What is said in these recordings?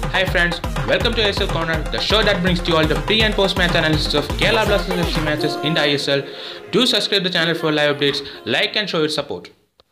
Hi friends, welcome to ASL Corner, the show that brings to you all the pre and post match analysis of Kerala Blasters FC matches in the ISL. Do subscribe the channel for live updates, like and show your support.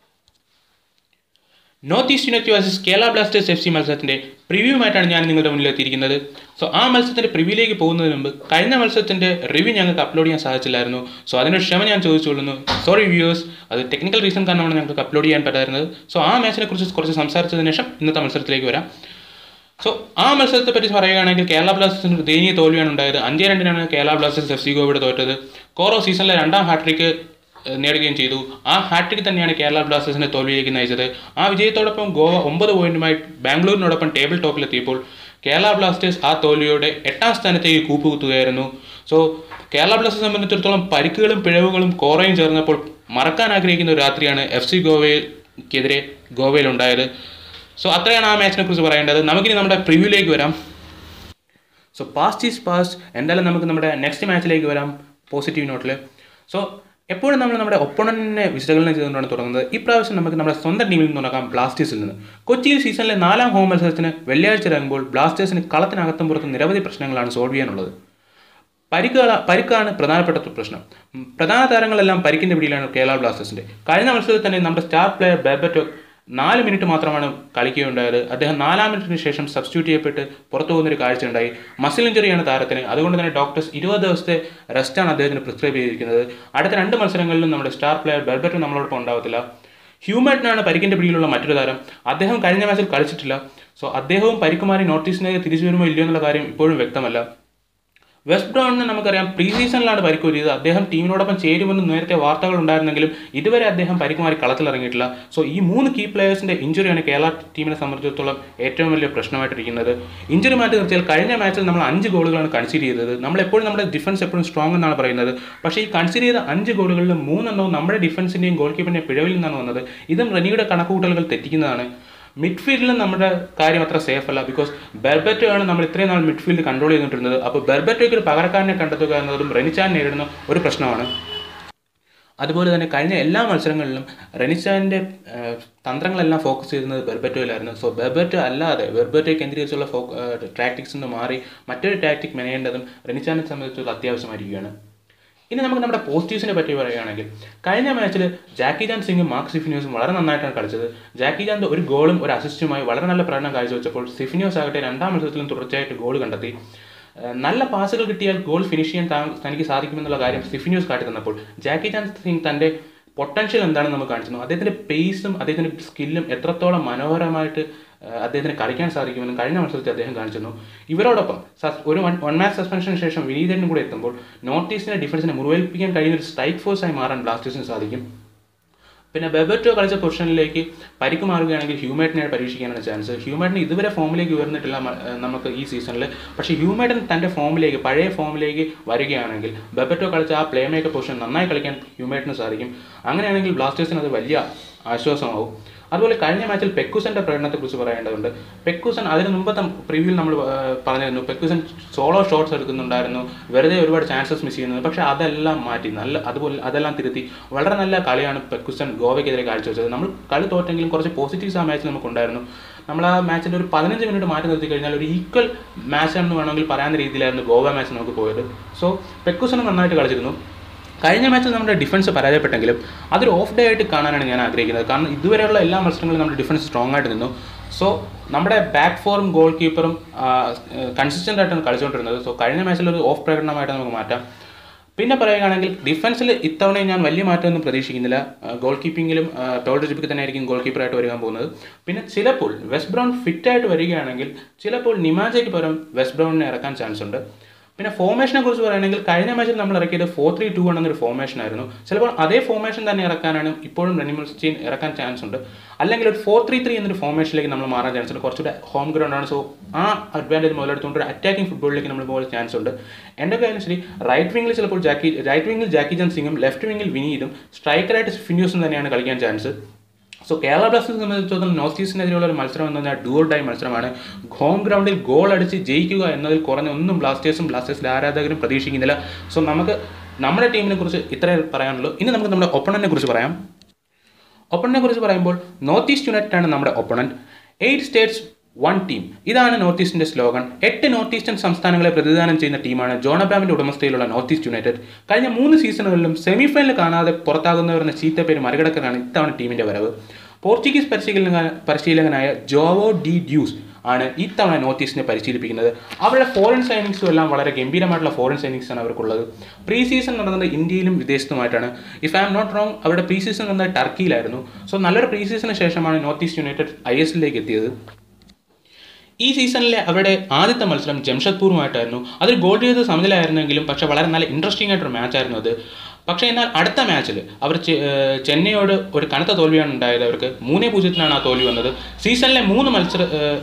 North East United versus Kerala Blasters F C മത്സരത്തിൻ്റെ പ്രിവ്യൂമായിട്ടാണ് ഞാൻ നിങ്ങളുടെ മുന്നിൽ എത്തിയിരിക്കുന്നത് so ആ മത്സരത്തിൻ്റെ പ്രിവ്യൂയിലേക്ക് പോകുന്നതിന് മുമ്പ് കഴിഞ്ഞ മത്സരത്തിൻ്റെ റിവ്യൂ ഞങ്ങൾക്ക് അപ്ലോഡ് ചെയ്യാൻ സാധിച്ചില്ലായിരുന്നു സോ അതിന് ക്ഷമ ഞാൻ ചോദിച്ചുകൊള്ളുന്നു സോറി വ്യൂവേഴ്സ് അത് ടെക്നിക്കൽ റീസൺ കാരണമാണ് ഞങ്ങൾക്ക് അപ്ലോഡ് ചെയ്യാൻ പറ്റായിരുന്നത് സോ ആ മാച്ചിനെ കുറിച്ച് കുറച്ച് സംസാരിച്ചതിന് ശേഷം ഇന്നത്തെ മത്സരത്തിലേക്ക് വരാം സോ ആ മത്സരത്തെ പറ്റി പറയുകയാണെങ്കിൽ കേരള ബ്ലാസ്റ്റേഴ്സിന് ഒരു ദയനീയ തോൽവിയാണ് ഉണ്ടായത് അഞ്ച് രണ്ടിനാണ് കേരള ബ്ലാസ്റ്റേഴ്സ് എഫ് സി ഗോവയുടെ തോറ്റത് കോറോ സീസണിലെ രണ്ടാം ഹാട്രിക്ക് നേടുകയും ചെയ്തു ആ ഹാട്രിക് തന്നെയാണ് കേരള ബ്ലാസ്റ്റേഴ്സിനെ തോൽവിയിലേക്ക് നയിച്ചത് ആ വിജയത്തോടൊപ്പം ഗോവ ഒമ്പത് പോയിന്റുമായി ബാംഗ്ലൂരിനോടൊപ്പം ടേബിൾ ടോപ്പിലെത്തിയപ്പോൾ കേരള ബ്ലാസ്റ്റേഴ്സ് ആ തോൽവിയോടെ എട്ടാം സ്ഥാനത്തേക്ക് കൂപ്പുകുത്തുകയായിരുന്നു സോ കേരള ബ്ലാസ്റ്റേഴ്സ് സംബന്ധിച്ചിടത്തോളം പരിക്കുകളും പിഴവുകളും കോറയും ചേർന്നപ്പോൾ മറക്കാൻ ആഗ്രഹിക്കുന്ന ഒരു രാത്രിയാണ് എഫ് സി ഗോവയ്ക്കെതിരെ ഗോവയിലുണ്ടായത് സോ അത്രയാണ് ആ മാച്ചിനെ കുറിച്ച് പറയേണ്ടത് നമുക്കിനി നമ്മുടെ പ്രിവ്യൂലേക്ക് വരാം സോ പാസ്റ്റ് ഈസ് പാസ്റ്റ് എന്തായാലും നമുക്ക് നമ്മുടെ നെക്സ്റ്റ് മാച്ചിലേക്ക് വരാം പോസിറ്റീവ് നോട്ടിൽ സോ എപ്പോഴും നമ്മൾ നമ്മുടെ ഒപ്പണൻറ്റിനെ വിശകലനം ചെയ്തുകൊണ്ടാണ് തുടങ്ങുന്നത് ഇപ്രാവശ്യം നമുക്ക് നമ്മുടെ സ്വന്തം ടീമിൽ നിന്ന് തുടങ്ങാം ബ്ലാസ്റ്റേഴ്സിൽ നിന്ന് കൊച്ചിയിൽ സീസണിലെ നാലാം ഹോം മത്സരത്തിന് വെള്ളിയാഴ്ച ഇറങ്ങുമ്പോൾ ബ്ലാസ്റ്റേഴ്സിന് കളത്തിനകത്തും പുറത്തും നിരവധി പ്രശ്നങ്ങളാണ് സോൾവ് ചെയ്യാനുള്ളത് പരിക്കുകള പരിക്കാണ് പ്രധാനപ്പെട്ട പ്രശ്നം ഉം, പ്രധാന താരങ്ങളെല്ലാം പരിക്കിൻ്റെ പിടിയിലാണ് കേരള ബ്ലാസ്റ്റേഴ്സിൻ്റെ കഴിഞ്ഞ മത്സരത്തിൽ തന്നെ നമ്മുടെ സ്റ്റാർ പ്ലെയർ ബെബറ്റോ നാല് മിനിറ്റ് മാത്രമാണ് കളിക്കുകയുണ്ടായത് അദ്ദേഹം നാലാം മിനിറ്റിന് ശേഷം സബ്സ്റ്റിറ്റ്യൂട്ട് ചെയ്യപ്പെട്ട് പുറത്തു പോകുന്നൊരു കാഴ്ച ഉണ്ടായി മസിൽ ഇഞ്ചറിയാണ് താരത്തിന് അതുകൊണ്ട് തന്നെ ഡോക്ടേഴ്സ് ഇരുപത് ദിവസത്തെ റെസ്റ്റാണ് അദ്ദേഹത്തിന് പ്രിസ്ക്രൈബ് ചെയ്തിരിക്കുന്നത് അടുത്ത രണ്ട് മത്സരങ്ങളിലും നമ്മുടെ സ്റ്റാർ പ്ലെയർ ബെൽബറ്റോ നമ്മളോടൊപ്പം ഉണ്ടാവത്തില്ല ഹ്യൂമാറ്റിനാണ് പരിക്കിൻ്റെ പിടിയിലുള്ള മറ്റൊരു താരം അദ്ദേഹം കഴിഞ്ഞ മാച്ചിൽ കളിച്ചിട്ടില്ല സോ അദ്ദേഹവും പരിക്കുമാറി നോർത്ത് ഈസ്റ്റിലേക്ക് തിരിച്ചു വരുമോ ഇല്ലയോ എന്നുള്ള കാര്യം ഇപ്പോഴും വ്യക്തമല്ല വെസ്റ്റ് ബ്രൗണിന് നമുക്കറിയാം പ്രീ സീസണിലാണ് പരിക്ക് പറ്റിയത് അദ്ദേഹം ടീമിനോടൊപ്പം ചേരുമെന്ന് നേരത്തെ വാർത്തകൾ ഉണ്ടായിരുന്നെങ്കിലും ഇതുവരെ അദ്ദേഹം പരിക്കുമാറി കളത്തിലിറങ്ങിയിട്ടില്ല സോ ഈ മൂന്ന് കീ പ്ലേയേഴ്സിന്റെ ഇഞ്ചുറിയാണ് കേരള ടീമിനെ സംബന്ധിച്ചിടത്തോളം ഏറ്റവും വലിയ പ്രശ്നമായിട്ടിരിക്കുന്നത് ഇഞ്ചുറി മാറ്റി നിർത്തിയാൽ കഴിഞ്ഞ മാച്ചിൽ നമ്മൾ അഞ്ച് ഗോളുകളാണ് കൺസീഡ് ചെയ്തത് നമ്മൾ എപ്പോഴും നമ്മുടെ ഡിഫൻസ് എപ്പോഴും സ്ട്രോങ് എന്നാണ് പറയുന്നത് പക്ഷേ ഈ കൺസീഡ് ചെയ്ത അഞ്ച് ഗോളുകളിൽ മൂന്നെണ്ണവും നമ്മുടെ ഡിഫൻസിന്റെയും ഗോൾ കീപ്പറിന്റെയും പിഴവിൽ നിന്നാണ് വന്നത് ഇതും റെനിയുടെ കണക്കുകൂട്ടലുകൾ തെറ്റിക്കുന്നതാണ് മിഡ്ഫീൽഡിലും നമ്മുടെ കാര്യം അത്ര സേഫ് അല്ല ബിക്കോസ് ബെർബറ്റോ ആണ് നമ്മൾ ഇത്രയും നാൾ മിഡ്ഫീൽഡ് കൺട്രോൾ ചെയ്തിട്ടിരുന്നത് അപ്പോൾ ബെർബറ്റോയ്ക്ക് ഒരു പകരക്കാരനെ കണ്ടെത്തുക എന്നതും റെനിച്ചാൻ നേരിടുന്ന ഒരു പ്രശ്നമാണ് അതുപോലെ തന്നെ കഴിഞ്ഞ എല്ലാ മത്സരങ്ങളിലും റെനിച്ചാൻ്റെ തന്ത്രങ്ങളെല്ലാം ഫോക്കസ് ചെയ്യുന്നത് ബെർബറ്റോയിലായിരുന്നു സോ ബെർബറ്റോ അല്ലാതെ ബെർബറ്റോ കേന്ദ്രീകരിച്ചുള്ള ഫോ ടാക്ടിക്സ് നിന്ന് മാറി മറ്റൊരു ടാക്ടിക് മെനയേണ്ടതും റെനിച്ചാനെ സംബന്ധിച്ചുള്ള അത്യാവശ്യമായിരിക്കുകയാണ് ഇനി നമുക്ക് നമ്മുടെ പോസിറ്റീവ്സിനെ പറ്റി പറയുകയാണെങ്കിൽ കഴിഞ്ഞ മാച്ചിൽ ജാക്കി ജാൻ സിംഗും മാർക്ക് സിഫിനിയോസും വളരെ നന്നായിട്ടാണ് കളിച്ചത് ജാക്കി ജാൻ്റെ ഒരു ഗോളും ഒരു അസിസ്റ്റുമായി വളരെ നല്ല പ്രകടനം കാഴ്ചവെച്ചപ്പോൾ സിഫിനിയോസ് ആകട്ടെ രണ്ടാം മത്സരത്തിലും തുടർച്ചയായിട്ട് ഗോൾ കണ്ടെത്തി ഏഹ് നല്ല പാസുകൾ കിട്ടിയാൽ ഗോൾ ഫിനിഷ് ചെയ്യാൻ താ- തനിക്ക് സാധിക്കുമെന്നുള്ള കാര്യം സിഫിനിയോസ് കാട്ടി തന്നപ്പോൾ ജാക്കി ജാൻ സിംഗ് തൻ്റെ പൊട്ടൻഷ്യൽ എന്താണെന്ന് നമുക്ക് കാണിച്ചു തന്നു. അദ്ദേഹത്തിൻ്റെ പേസും അദ്ദേഹത്തിൻ്റെ സ്കില്ലും എത്രത്തോളം മനോഹരമായിട്ട് ഏഹ് അദ്ദേഹത്തിന് കളിക്കാൻ സാധിക്കുമെന്ന് കഴിഞ്ഞ മത്സരത്തിൽ അദ്ദേഹം കാണിച്ചു തന്നു ഇവരോടൊപ്പം സസ്- ഒരു വൺ വൺ മാച്ച് സസ്പെൻഷന് ശേഷം വിനീതനും കൂടെ എത്തുമ്പോൾ നോർത്ത് ഈസ്റ്റിൻ്റെ ഡിഫൻസിനെ മുറിവേൽപ്പിക്കാൻ കഴിയുന്ന ഒരു സ്ട്രൈക്ക് ഫോഴ്സായി മാറാൻ ബ്ലാസ്റ്റേഴ്സിന് സാധിക്കും പിന്നെ ബെബറ്റോ കളിച്ച പൊസിഷനിലേക്ക് പരിക്ക് മാറുകയാണെങ്കിൽ ഹ്യൂമേറ്റിനെ പരീക്ഷിക്കാനാണ് ചാൻസ് ഹ്യൂമേറ്റിന് ഇതുവരെ ഫോമിലേക്ക് ഉയർന്നിട്ടില്ല മ- ഏഹ് നമുക്ക് ഈ സീസണിൽ പക്ഷേ ഹ്യൂമേറ്റൻ തൻ്റെ ഫോമിലേക്ക് പഴയ ഫോമിലേക്ക് വരികയാണെങ്കിൽ ബെബറ്റോ കളിച്ച ആ പ്ലേ മേക്കർ പൊസിഷൻ നന്നായി കളിക്കാൻ ഹ്യൂമേറ്റിന് സാധിക്കും അങ്ങനെയാണെങ്കിൽ ബ്ലാസ്റ്റേഴ്സിന് അത് വലിയ ആശ്വാസമാവും അതുപോലെ കഴിഞ്ഞ മാച്ചിൽ പെക്കുസന്റെ പ്രകടനത്തെക്കുറിച്ച് പറയേണ്ടതുണ്ട് പെക്കുസൻ അതിന് മുമ്പത്തെ പ്രിവ്യൂവിൽ നമ്മൾ ഏഹ്, പറഞ്ഞിരുന്നു പെക്കുസൻ സോളോ ഷോട്ട്സ് എടുക്കുന്നുണ്ടായിരുന്നു വെറുതെ ഒരുപാട് ചാൻസസ് മിസ് ചെയ്യുന്നത് പക്ഷേ അതെല്ലാം മാറ്റി നല്ല അതുപോലെ അതെല്ലാം തിരുത്തി വളരെ നല്ല കളിയാണ് പെക്കുസൻ ഗോവയ്ക്കെതിരെ കാഴ്ചവെച്ചത് നമ്മൾ കളി തോറ്റെങ്കിലും കുറച്ച് പോസിറ്റീവ്സ് ആ മാച്ചിൽ നമുക്കുണ്ടായിരുന്നു നമ്മൾ ആ മാച്ചിൻ്റെ ഒരു പതിനഞ്ച് മിനിറ്റ് മാറ്റി നിർത്തി കഴിഞ്ഞാൽ ഒരു ഈക്വൽ മാച്ച് എന്ന് വേണമെങ്കിൽ പറയാവുന്ന രീതിയിലായിരുന്നു ഗോവ മാച്ച് നമുക്ക് പോയത് സോ പെക്കുസൻ നന്നായിട്ട് കളിച്ചിരുന്നു കഴിഞ്ഞ മാച്ചിൽ നമ്മുടെ ഡിഫൻസ് പരാജയപ്പെട്ടെങ്കിലും അതൊരു ഓഫ് ഡേ ആയിട്ട് കാണാനാണ് ഞാൻ ആഗ്രഹിക്കുന്നത് കാരണം ഇതുവരെയുള്ള എല്ലാ മത്സരങ്ങളിലും നമ്മുടെ ഡിഫൻസ് സ്ട്രോങ് ആയിട്ട് നിന്നു സോ നമ്മുടെ ബാക്ക് ഫോറും ഗോൾ കീപ്പറും കൺസിസ്റ്റൻ്റ് ആയിട്ടാണ് കളിച്ചുകൊണ്ടിരുന്നത് സോ കഴിഞ്ഞ മാച്ചിൽ ഒരു ഓഫ് പ്രകടനമായിട്ട് നമുക്ക് മാറ്റാം പിന്നെ പറയുകയാണെങ്കിൽ ഡിഫൻസിൽ ഇത്തവണ ഞാൻ വലിയ മാറ്റമൊന്നും പ്രതീക്ഷിക്കുന്നില്ല ഗോൾ കീപ്പിങ്ങിലും ടോൾ ജിപ്പിക്ക് തന്നെ ആയിരിക്കും ഗോൾ കീപ്പറായിട്ട് വരാൻ പോകുന്നത് പിന്നെ ചിലപ്പോൾ വെസ്റ്റ് ബ്രൗൺ ഫിറ്റായിട്ട് വരികയാണെങ്കിൽ ചിലപ്പോൾ നിമാജയ്ക്ക് പകരം വെസ്റ്റ് ബ്രൗണിനെ ഇറക്കാൻ ചാൻസ് ഉണ്ട് പിന്നെ ഫോർമേഷനെ കുറിച്ച് പറയുകയാണെങ്കിൽ കഴിഞ്ഞ മാച്ചിൽ നമ്മൾ ഇറക്കിയത് ഫോർ ത്രീ ടു എന്നൊരു ഫോർമേഷൻ ആയിരുന്നു ചിലപ്പോൾ അതേ ഫോർമേഷൻ തന്നെ ഇറക്കാനാണ് ഇപ്പോഴും റെനിമൽ സ്റ്റീൻ ഇറക്കാൻ ചാൻസ് ഉണ്ട് അല്ലെങ്കിൽ ഒരു ഫോർ ത്രീ ത്രീ എന്നൊരു ഫോർമേഷനിലേക്ക് നമ്മൾ മാറാൻ ചാൻസ് ഉണ്ട് കുറച്ചുകൂടെ ഹോം ഗ്രൗണ്ട് ആണ് സോ ആ അഡ്വാൻറ്റേജ് മുതലെടുത്തുകൊണ്ട് ഒരു അറ്റാക്കിംഗ് ഫുട്ബോളിലേക്ക് നമ്മൾ പോകാൻ ചാൻസ് ഉണ്ട് എൻ്റെ കാര്യം ശരി റൈറ്റ് വിങ്ങിൽ ചിലപ്പോൾ ജാക്കി റൈറ്റ് വിങ്ങിൽ ജാക്കി ജാൻ സിംഗും ലെഫ്റ്റ് വിങ്ങിൽ വിനീതും സ്ട്രൈക്കറായിട്ട് ഫിന്യൂസും തന്നെയാണ് കളിക്കാൻ ചാൻസ് സോ കേരള ബ്ലാസ്റ്റേഴ്സിനെ സംബന്ധിച്ചിടത്തോളം നോർത്ത് ഈസ്റ്റിനെതിരെയുള്ള ഒരു മത്സരം എന്ന് പറഞ്ഞാൽ ഡുവർ ഡൈ മത്സരമാണ് ഹോം ഗ്രൗണ്ടിൽ ഗോൾ അടിച്ച് ജയിക്കുക എന്നതിൽ കുറഞ്ഞ ഒന്നും ബ്ലാസ്റ്റേഴ്സും ബ്ലാസ്റ്റേഴ്സിലെ ആരാധകരും പ്രതീക്ഷിക്കുന്നില്ല സോ നമുക്ക് നമ്മുടെ ടീമിനെ കുറിച്ച് ഇത്രേ പറയാനുള്ളൂ ഇനി നമുക്ക് നമ്മുടെ ഒപ്പണനെ കുറിച്ച് പറയാം ഒപ്പണനെ കുറിച്ച് പറയുമ്പോൾ നോർത്ത് ഈസ്റ്റ് യുണൈറ്റഡ് ആണ് നമ്മുടെ opponent eight states one team ഇതാണ് നോർത്ത് ഈസ്റ്റിന്റെ സ്ലോഗൻ എട്ട് നോർത്ത് ഈസ്റ്റേൺ സംസ്ഥാനങ്ങളെ പ്രതിദാനം ചെയ്യുന്ന ടീമാണ് ജോൺ അബ്രാമിന്റെ ഉടമസ്ഥയിലുള്ള നോർത്ത് ഈസ്റ്റ് യുണൈറ്റഡ് കഴിഞ്ഞ മൂന്ന് സീസണുകളിലും സെമിഫൈനൽ കാണാതെ പുറത്താകുന്നവരെന്ന ചീത്തപ്പേര് മറികടക്കാനാണ് ഇത്തവണ ടീമിന്റെ വരവ് പോർച്ചുഗീസ് പരിശീലക പരിശീലകനായ ജോവോ ഡി ഡ്യൂസ് ആണ് ഇത്തവണ നോർത്ത് ഈസ്റ്റിനെ പരിശീലിപ്പിക്കുന്നത് അവരുടെ ഫോറിൻ സൈനിങ്സും എല്ലാം വളരെ ഗംഭീരമായിട്ടുള്ള ഫോറിൻ സൈനിങ്സ് ആണ് അവർക്കുള്ളത് പ്രീ സീസൺ നടന്നത് ഇന്ത്യയിലും വിദേശത്തുമായിട്ടാണ് if I am not wrong അവരുടെ പ്രീ സീസൺ നടന്നത് ടർക്കിയിലായിരുന്നു സോ നല്ലൊരു പ്രീ സീസണിന് ശേഷമാണ് North East United I S എല്ലിലേക്ക് എത്തിയത് ഈ സീസണിലെ അവരുടെ ആദ്യത്തെ മത്സരം ജംഷഡ്പൂറുമായിട്ടായിരുന്നു അതിൽ ഗോൾ ചെയ്തത് സമനിലായിരുന്നെങ്കിലും പക്ഷെ വളരെ നല്ല ഇൻട്രസ്റ്റിംഗ് ആയിട്ടൊരു മാച്ചായിരുന്നു അത് പക്ഷേ എന്നാൽ അടുത്ത മാച്ചിൽ അവർ ചെ- ഏഹ് ചെന്നൈയോട് ഒരു കനത്ത തോൽവിയാണ് ഉണ്ടായത് അവർക്ക് മൂന്നേ പൂജ്യത്തിനാണ് ആ തോൽവി വന്നത് സീസണിലെ മൂന്ന് മത്സര ഏഹ്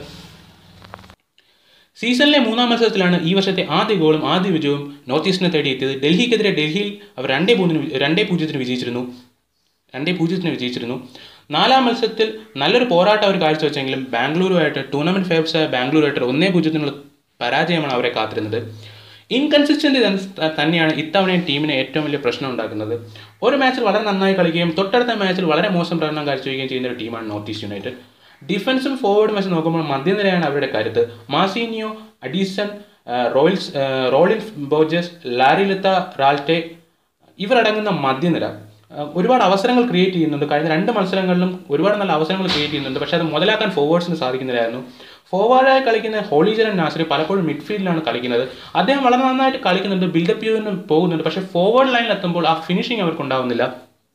സീസണിലെ മൂന്നാം മത്സരത്തിലാണ് ഈ വർഷത്തെ ആദ്യ ഗോളും ആദ്യ വിജയവും നോർത്ത് ഈസ്റ്റിനെ തേടി എത്തിയത് ഡൽഹിക്കെതിരെ ഡൽഹിയിൽ അവർ രണ്ടേ മൂന്നിന് വി- രണ്ടേ പൂജ്യത്തിന് വിജയിച്ചിരുന്നു രണ്ടേ പൂജ്യത്തിന് വിജയിച്ചിരുന്നു നാലാം മത്സരത്തിൽ നല്ലൊരു പോരാട്ടം അവർ കാഴ്ചവെച്ചെങ്കിലും ബാംഗ്ലൂരുമായിട്ട് ടൂർണമെന്റ് ഫേവറേറ്റ്സായ ബാംഗ്ലൂരുമായിട്ട് ഒന്നേ പൂജ്യത്തിനുള്ള പരാജയമാണ് അവരെ കാത്തിരുന്നത് ഇൻകൺസിസ്റ്റന്റ് തന്നെയാണ് ഇത്തവണയും ടീമിന് ഏറ്റവും വലിയ പ്രശ്നം ഉണ്ടാക്കുന്നത് ഒരു മാച്ചിൽ വളരെ നന്നായി കളിക്കുകയും തൊട്ടടുത്ത മാച്ചിൽ വളരെ മോശം പ്രകടനം കാഴ്ചവെക്കുകയും ചെയ്യുന്ന ഒരു ടീമാണ് നോർത്ത് ഈസ്റ്റ് യുണൈറ്റഡ് ഡിഫൻസും ഫോർവേഡും വെച്ച് നോക്കുമ്പോൾ മധ്യനിരയാണ് അവരുടെ കരുത്ത് മാസീനിയോ അഡീസൺ റോയിൽസ് റോളിൻ ബോജസ് ലാരിലിത്ത റാൾട്ടെ ഇവരടങ്ങുന്ന മധ്യനിര അഹ് ഒരുപാട് അവസരങ്ങൾ ക്രിയേറ്റ് ചെയ്യുന്നുണ്ട് കഴിഞ്ഞ രണ്ട് മത്സരങ്ങളിലും ഒരുപാട് നല്ല അവസരങ്ങൾ ക്രിയേറ്റ് ചെയ്യുന്നുണ്ട് പക്ഷേ അത് മുതലാക്കാൻ ഫോർവേഡ്സിന് സാധിക്കുന്നില്ലായിരുന്നു ഫോർവേഡായി കളിക്കുന്ന ഹോളിജറൻ നാസറി പലപ്പോഴും മിഡ്ഫീൽഡിലാണ് കളിക്കുന്നത് അദ്ദേഹം വളരെ നന്നായിട്ട് കളിക്കുന്നുണ്ട് ബിൽഡപ്പ് ചെയ്തുകൊണ്ട് പോകുന്നുണ്ട് പക്ഷേ ഫോർവേഡ് ലൈനിൽ എത്തുമ്പോൾ ആ ഫിനിഷിംഗ് അവർക്ക് ഉണ്ടാവുന്നില്ല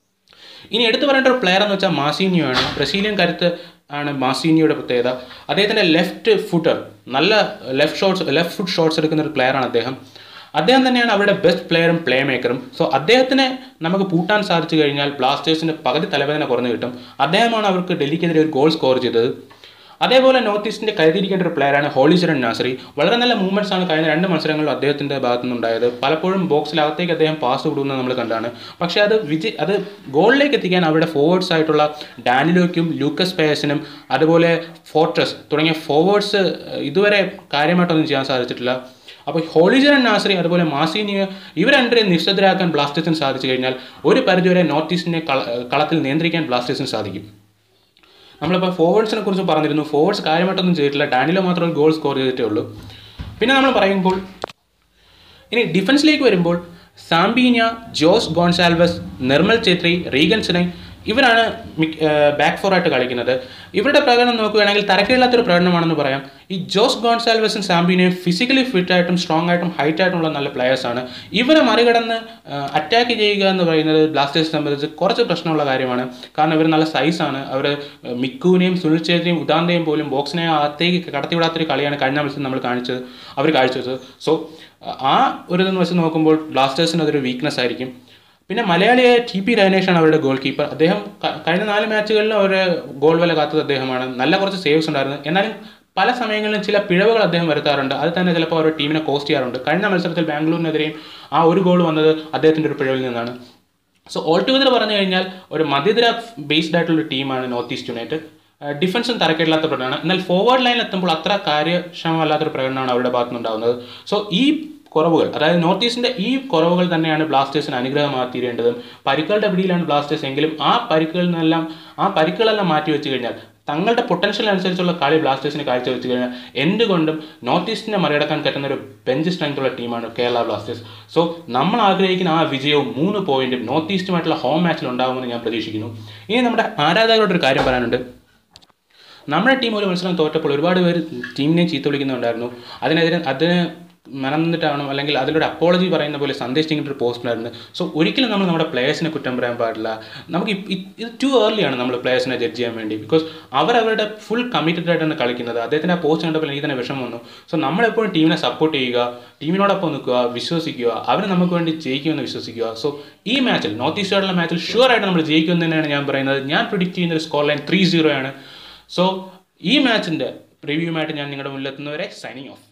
ഇനി എടുത്തു പറയേണ്ട ഒരു പ്ലെയർ എന്ന് വെച്ചാൽ മാസീനിയോ ആണ് ബ്രസീലിയൻ കരുത്ത് ആണ് മാസീനിയോയുടെ പ്രത്യേകത അദ്ദേഹത്തിൻ്റെ ലെഫ്റ്റ് ഫുട്ടർ നല്ല left shots left foot shots എടുക്കുന്ന ഒരു പ്ലെയറാണ് അദ്ദേഹം അദ്ദേഹം തന്നെയാണ് അവരുടെ ബെസ്റ്റ് പ്ലെയറും പ്ലേ മേക്കറും സോ അദ്ദേഹത്തിനെ നമുക്ക് പൂട്ടാൻ സാധിച്ചു കഴിഞ്ഞാൽ ബ്ലാസ്റ്റേഴ്സിന് പകുതി തലവേദന കുറഞ്ഞു കിട്ടും അദ്ദേഹമാണ് അവർക്ക് ഡൽഹിക്കെതിരെ ഒരു ഗോൾ സ്കോർ ചെയ്തത് അതേപോലെ നോർത്ത് ഈസ്റ്റിന്റെ കരുതിയിരിക്കേണ്ട ഒരു പ്ലെയറാണ് ഹോളിചരൺ നാസറി വളരെ നല്ല മൂവ്മെന്റ്സ് ആണ് കഴിഞ്ഞ രണ്ട് മത്സരങ്ങളിലും അദ്ദേഹത്തിന്റെ ഭാഗത്തു നിന്നുണ്ടായത് പലപ്പോഴും ബോക്സിലകത്തേക്ക് അദ്ദേഹം പാസ് കൊടുക്കുന്നത് നമ്മൾ കണ്ടാണ് പക്ഷേ അത് വിജയ് അത് ഗോളിലേക്ക് എത്തിക്കാൻ അവരുടെ ഫോർവേഡ്സ് ആയിട്ടുള്ള ഡാനിലോയ്ക്കും ലൂക്കസ് പേയസിനും അതുപോലെ ഫോർട്രസ് തുടങ്ങിയ ഫോർവേഡ്സ് ഇതുവരെ കാര്യമായിട്ടൊന്നും ചെയ്യാൻ സാധിച്ചിട്ടില്ല അപ്പോൾ ഹോളിജൻ നാസറി അതുപോലെ മാസീനിയ ഇവർ രണ്ടരെ നിശ്ചിതരാക്കാൻ ബ്ലാസ്റ്റേഴ്സിന് സാധിച്ചു കഴിഞ്ഞാൽ ഒരു പരിധിവരെ നോർത്ത് ഈസ്റ്റിനെ കള കളത്തിൽ നിയന്ത്രിക്കാൻ ബ്ലാസ്റ്റേഴ്സിന് സാധിക്കും നമ്മളിപ്പോൾ ഫോർവേഡ്സിനെ കുറിച്ച് പറഞ്ഞിരുന്നു ഫോർവേഡ്സ് കാര്യമായിട്ടൊന്നും ചെയ്തിട്ടില്ല ഡാനിലോ മാത്രം ഒരു ഗോൾ സ്കോർ ചെയ്തിട്ടേ ഉള്ളൂ പിന്നെ നമ്മൾ പറയുമ്പോൾ ഇനി ഡിഫൻസിലേക്ക് വരുമ്പോൾ Sambinha Jose Goncalves Nirmal Chhetri Reagan സിനൈ ഇവരാണ് ബാക്ക് ഫോർ ആയിട്ട് കളിക്കുന്നത് ഇവരുടെ പ്രകടനം നോക്കുകയാണെങ്കിൽ തരക്കേടില്ലാത്തൊരു പ്രകടനമാണെന്ന് പറയാം ഈ ജോസ് ഗോൺസാൽവസും സാംബീനിയും ഫിസിക്കലി ഫിറ്റ് ആയിട്ടും സ്ട്രോങ് ആയിട്ടും ഹൈറ്റ് ആയിട്ടുള്ള നല്ല players ആണ് ഇവരെ മറികടന്ന് അറ്റാക്ക് ചെയ്യുക എന്ന് പറയുന്നത് ബ്ലാസ്റ്റേഴ്സ് സംബന്ധിച്ച് കുറച്ച് പ്രശ്നമുള്ള കാര്യമാണ് കാരണം ഇവർ നല്ല സൈസാണ് അവർ മിക്കുവിനെയും സുനിൽ ഛേത്രിയും ഉദാന്തയും പോലും ബോക്സിനെ അകത്തേക്ക് കടത്തിവിടാത്തൊരു കളിയാണ് കഴിഞ്ഞ മത്സരം നമ്മൾ കാണിച്ചത് അവർ കാഴ്ചവെച്ചത് സോ ആ ഒരു ഇതെന്ന് വെച്ച് നോക്കുമ്പോൾ ബ്ലാസ്റ്റേഴ്സിന് അതൊരു വീക്ക്നെസ് ആയിരിക്കും പിന്നെ മലയാളിയായ ടി പി രജനേഷാണ് അവരുടെ ഗോൾ കീപ്പർ അദ്ദേഹം ക- കഴിഞ്ഞ നാല് മാച്ചുകളിലും അവരുടെ ഗോൾ വില കാത്തത് അദ്ദേഹമാണ് നല്ല കുറച്ച് സേവ്സ് ഉണ്ടായിരുന്നു എന്നാലും പല സമയങ്ങളിലും ചില പിഴവുകൾ അദ്ദേഹം വരുത്താറുണ്ട് അത് തന്നെ ചിലപ്പോൾ അവരുടെ ടീമിനെ കോസ്റ്റ് ചെയ്യാറുണ്ട് കഴിഞ്ഞ മത്സരത്തിൽ ബാംഗ്ലൂരിനെതിരെയും ആ ഒരു ഗോൾ വന്നത് അദ്ദേഹത്തിൻ്റെ ഒരു പിഴവിൽ നിന്നാണ് സോ ഓൾ ടുഗദർ പറഞ്ഞു കഴിഞ്ഞാൽ ഒരു മധ്യതര ബേസ്ഡ് ആയിട്ടുള്ള ടീമാണ് നോർത്ത് ഈസ്റ്റ് യുണൈറ്റഡ് ഡിഫൻസും തരക്കേടില്ലാത്ത പ്രകടനമാണ് എന്നാൽ ഫോർവേഡ് ലൈനിൽ എത്തുമ്പോൾ അത്ര കാര്യക്ഷമമല്ലാത്തൊരു പ്രകടനമാണ് അവരുടെ ഭാഗത്തുനിന്നുണ്ടാകുന്നത് സോ ഈ കുറവുകൾ അതായത് നോർത്ത് ഈസ്റ്റിന്റെ ഈ കുറവുകൾ തന്നെയാണ് ബ്ലാസ്റ്റേഴ്സിന് അനുഗ്രഹമായി തീരേണ്ടതും പരിക്കുകളുടെ പിടിയിലാണ് ബ്ലാസ്റ്റേഴ്സ് എങ്കിലും ആ പരിക്കുകളിൽ നിന്നെല്ലാം ആ പരിക്കുകളെല്ലാം മാറ്റി വെച്ച് കഴിഞ്ഞാൽ തങ്ങളുടെ പൊട്ടൻഷ്യൽ അനുസരിച്ചുള്ള കളി ബ്ലാസ്റ്റേഴ്സിന് കാഴ്ചവെച്ച് കഴിഞ്ഞാൽ എന്തുകൊണ്ടും നോർത്ത് ഈസ്റ്റിനെ മറികടക്കാൻ പറ്റുന്ന ഒരു ബെഞ്ച് സ്ട്രെങ്ത് ഉള്ള ടീമാണ് കേരള ബ്ലാസ്റ്റേഴ്സ് സോ നമ്മൾ ആഗ്രഹിക്കുന്ന ആ വിജയവും മൂന്ന് പോയിന്റും നോർത്ത് ഈസ്റ്റുമായിട്ടുള്ള ഹോം മാച്ചിൽ ഉണ്ടാകുമെന്ന് ഞാൻ പ്രതീക്ഷിക്കുന്നു ഇനി നമ്മുടെ ആരാധകരോട് ഒരു കാര്യം പറയാനുണ്ട് നമ്മുടെ ടീം ഒരു മത്സരം തോറ്റപ്പോൾ ഒരുപാട് പേര് ടീമിനെ ചീത്ത വിളിക്കുന്നുണ്ടായിരുന്നു അതിനെതിരെ അതിന് മനന്നിട്ടാണോ അല്ലെങ്കിൽ അതിലൊരു അപ്പോളജി പറയുന്ന പോലെ സന്ദേശ് ടിങ്ങിൻ്റെ ഒരു പോസ്റ്റ് ഉണ്ടായിരുന്നു സോ ഒരിക്കലും നമ്മൾ നമ്മുടെ പ്ലേയേഴ്സിനെ കുറ്റം പറയാൻ പാടില്ല നമുക്ക് ഇപ്പ- ഇത് ഇത് ടു ഏർലി ആണ് നമ്മൾ പ്ലേയേഴ്സിനെ ജഡ്ജ് ചെയ്യാൻ വേണ്ടി ബിക്കോസ് അവർ അവരുടെ ഫുൾ കമ്മിറ്റഡ് ആയിട്ടാണ് കളിക്കുന്നത് അദ്ദേഹത്തിൻ്റെ ആ പോസ്റ്റ് കണ്ടപ്പോൾ എനിക്ക് തന്നെ വിഷമം വന്നു സോ നമ്മളെപ്പോഴും ടീമിനെ സപ്പോർട്ട് ചെയ്യുക ടീമിനോടൊപ്പം നിൽക്കുക വിശ്വസിക്കുക അവർ നമുക്ക് വേണ്ടി ജയിക്കുമെന്ന് വിശ്വസിക്കുക സോ ഈ മാച്ചിൽ നോർത്ത് ഈസ്റ്റുള്ള മാച്ചിൽ ഷുവർ ആയിട്ട് നമ്മൾ ജയിക്കുമെന്ന് തന്നെയാണ് ഞാൻ പറയുന്നത് ഞാൻ പ്രിഡിക്റ്റ് ചെയ്യുന്ന ഒരു സ്കോർ ലൈൻ ത്രീ സീറോ ആണ് സോ ഈ മാച്ചിൻ്റെ പ്രിവ്യൂമായിട്ട് ഞാൻ നിങ്ങളുടെ മുന്നിലെത്തുന്നവരെ സൈനിങ് ഓഫ്